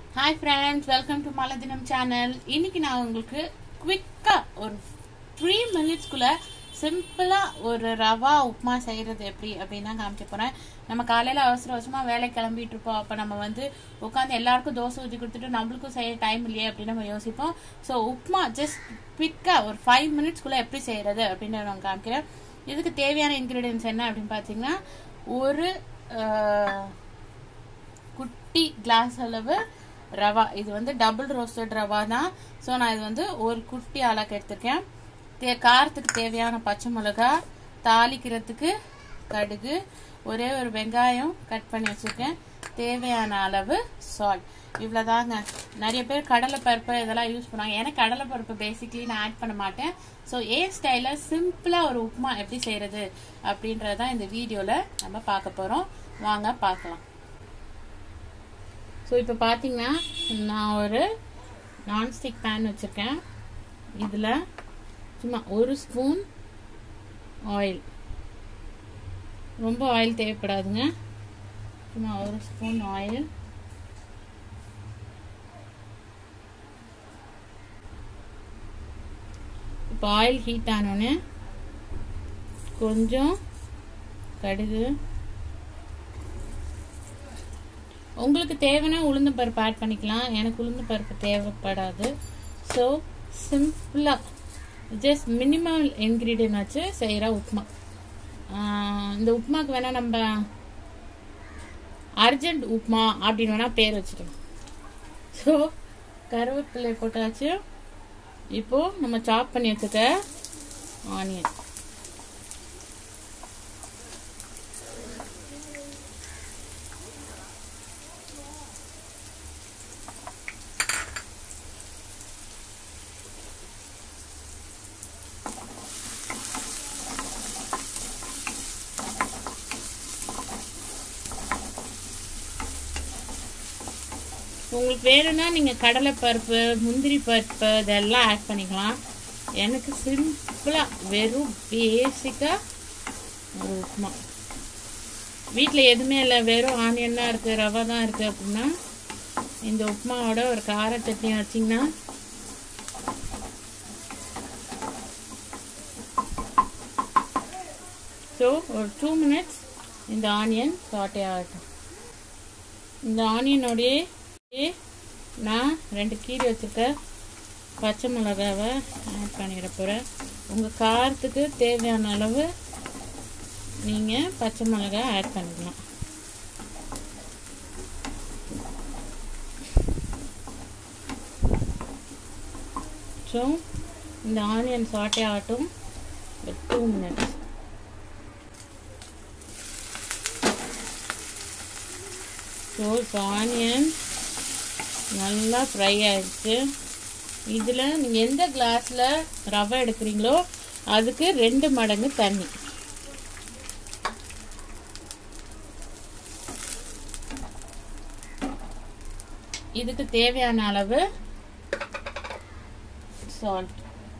hi friends welcome to மலதினம் channel இன்னைக்கு நான் உங்களுக்கு குவிக்காக ஒரு த்ரீ மினிட்ஸ்க்குள்ள சிம்பிளாக ஒரு ரவா உப்புமா செய்கிறது எப்படி அப்படின்னு தான் காமிக்க போகிறேன் நம்ம காலையில் அவசர அவசரமாக வேலை கிளம்பிட்டு இருப்போம் அப்போ நம்ம வந்து உட்காந்து எல்லாருக்கும் தோசை ஊற்றி கொடுத்துட்டு நம்மளுக்கும் செய்ய டைம் இல்லையே அப்படின்னு நம்ம யோசிப்போம் ஸோ உப்புமா ஜஸ்ட் குவிக்காக ஒரு ஃபைவ் மினிட்ஸ்க்குள்ளே எப்படி செய்கிறது அப்படின்னு நான் காமிக்கிறேன் இதுக்கு தேவையான இன்க்ரீடியன்ஸ் என்ன அப்படின்னு பார்த்தீங்கன்னா ஒரு அஹ், குட்டி கிளாஸ் அளவு ரவா இது வந்து டபுள் ரோஸ்டட் ரவா தான் ஸோ நான் இது வந்து ஒரு குட்டி அளவுக்கு எடுத்திருக்கேன் தே காரத்துக்கு தேவையான பச்சை மிளகா தாளிக்கிறதுக்கு கடுகு ஒரே ஒரு வெங்காயம் கட் பண்ணி வச்சுருக்கேன் தேவையான அளவு சால்ட் இவ்வளோதாங்க நிறைய பேர் கடலை பருப்பு இதெல்லாம் யூஸ் பண்ணுவாங்க எனக்கு கடலை பருப்பு பேசிக்லி நான் ஆட் பண்ண மாட்டேன் ஸோ ஏ ஸ்டைலில் சிம்பிளாக ஒரு உப்புமா எப்படி செய்கிறது அப்படின்றதான் இந்த வீடியோவில் நம்ம பார்க்க போகிறோம் வாங்க பார்க்கலாம் ஸோ இப்போ பார்த்தீங்கன்னா நான் ஒரு நான்ஸ்டிக் பேன் வச்சுருக்கேன் இதில் சும்மா ஒரு ஸ்பூன் ஆயில் ரொம்ப ஆயில் தேவைப்படாதுங்க சும்மா ஒரு ஸ்பூன் ஆயில் இப்போ ஆயில் ஹீட் ஆனோடனே கொஞ்சம் கடுகு உங்களுக்கு தேவைன்னா உளுந்து பருப்பு ஆட் பண்ணிக்கலாம் எனக்கு உளுந்து பருப்பு தேவைப்படாது ஸோ சிம்பிளாக ஜஸ்ட் மினிமம் இன்க்ரீடியன்ட் வச்சு செய்கிற உப்புமா ஆஹ் இந்த உப்புமாக்கு வேணால் நம்ம அர்ஜென்ட் உப்புமா அப்படின்னு வேணால் பேர் வச்சுக்கலாம் ஸோ கருவேப்பிலை போட்டாச்சு இப்போது நம்ம சாப் பண்ணி வச்சுக்க ஆனியன் உங்களுக்கு வேணும்னா நீங்கள் கடலை பருப்பு முந்திரி பருப்பு இதெல்லாம் ஆட் பண்ணிக்கலாம் எனக்கு சிம்பிளாக வெறும் பேசிக்காக ஒரு உப்புமா வீட்டில் எதுவுமே இல்லை வெறும் ஆனியன் தான் இருக்குது ரவை தான் இருக்குது அப்படின்னா இந்த உப்புமாவோட ஒரு கார சட்னி வச்சிங்கன்னா ஸோ ஒரு டூ மினிட்ஸ் இந்த ஆனியன் சாட்டே ஆகட்டும் இந்த ஆனியனோடைய நான் ரெண்டு கீரை வச்சுருக்க பச்சை மிளகாவை ஆட் பண்ணிட போகிறேன் உங்கள் காரத்துக்கு தேவையான அளவு நீங்கள் பச்சை மிளகா ஆட் பண்ணிக்கலாம் ஸோ இந்த ஆனியன் சாட்டே ஆகட்டும் டூ மினிட்ஸ் ஸோ இப்போ ஆனியன் நல்லா ஃப்ரை ஆயிடுச்சு இதில் நீங்கள் எந்த கிளாஸில் ரவை எடுக்கிறீங்களோ அதுக்கு ரெண்டு மடங்கு தண்ணி இதுக்கு தேவையான அளவு சால்ட்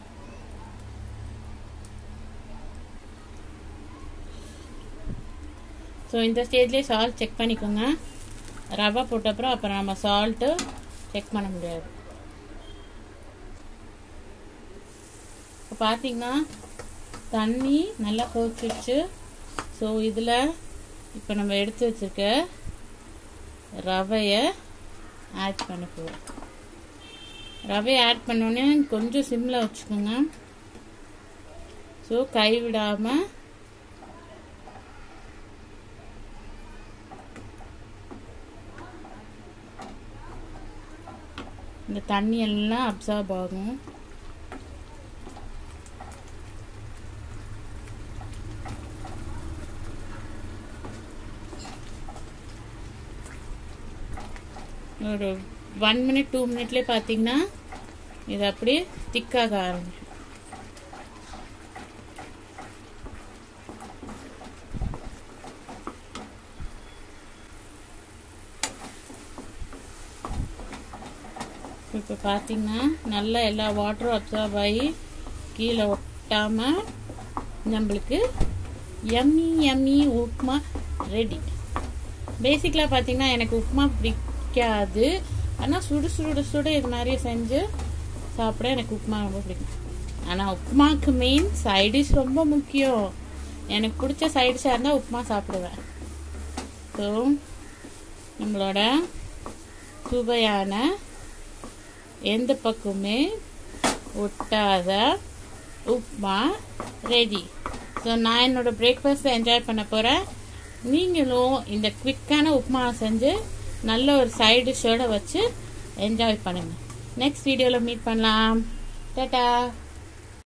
ஸோ இந்த ஸ்டேஜ்லேயே சால்ட் செக் பண்ணிக்கோங்க ரவை போட்ட அப்புறம் அப்புறம் நம்ம சால்ட்டு செக் பண்ண முடியாது இப்போ பார்த்தீங்கன்னா தண்ணி நல்லா கொதிச்சிடுச்சு ஸோ இதில் இப்போ நம்ம எடுத்து வச்சுருக்க ரவையை ஆட் பண்ண போகிறோம் ரவையை ஆட் பண்ணோடனே கொஞ்சம் சிம்மில் வச்சுக்கோங்க ஸோ கை விடாமல் இந்த தண்ணி எல்லாம் அப்சார்ப் ஆகும் ஒரு ஒன் மினிட் டூ மினிட்லேயே பார்த்தீங்கன்னா இது அப்படியே திக்காக ஆரம்பிக்கும் இப்போ பார்த்தீங்கன்னா நல்லா எல்லா வாட்டரும் அப்சர்வ் ஆகி கீழே ஒட்டாமல் நம்மளுக்கு எம்மி எம்மி உப்புமா ரெடி பேசிக்கலாக பார்த்தீங்கன்னா எனக்கு உப்புமா பிடிக்காது ஆனால் சுடு சுடு சுட இது மாதிரி செஞ்சு சாப்பிட எனக்கு உப்புமா ரொம்ப பிடிக்கும் ஆனால் உப்புமாக்கு மெயின் சைடிஷ் ரொம்ப முக்கியம் எனக்கு பிடிச்ச சைடிஷாக இருந்தால் உப்புமா சாப்பிடுவேன் ஸோ நம்மளோட சுவையான எந்த பக்கமே ஒட்டாத உப்புமா ரெடி ஸோ நான் என்னோட பிரேக்ஃபாஸ்ட்டை என்ஜாய் பண்ண போகிறேன் நீங்களும் இந்த குவிக்கான உப்புமா செஞ்சு நல்ல ஒரு சைடு டிஷ்ஷோட வச்சு என்ஜாய் பண்ணுங்கள் நெக்ஸ்ட் வீடியோவில் மீட் பண்ணலாம் டாட்டா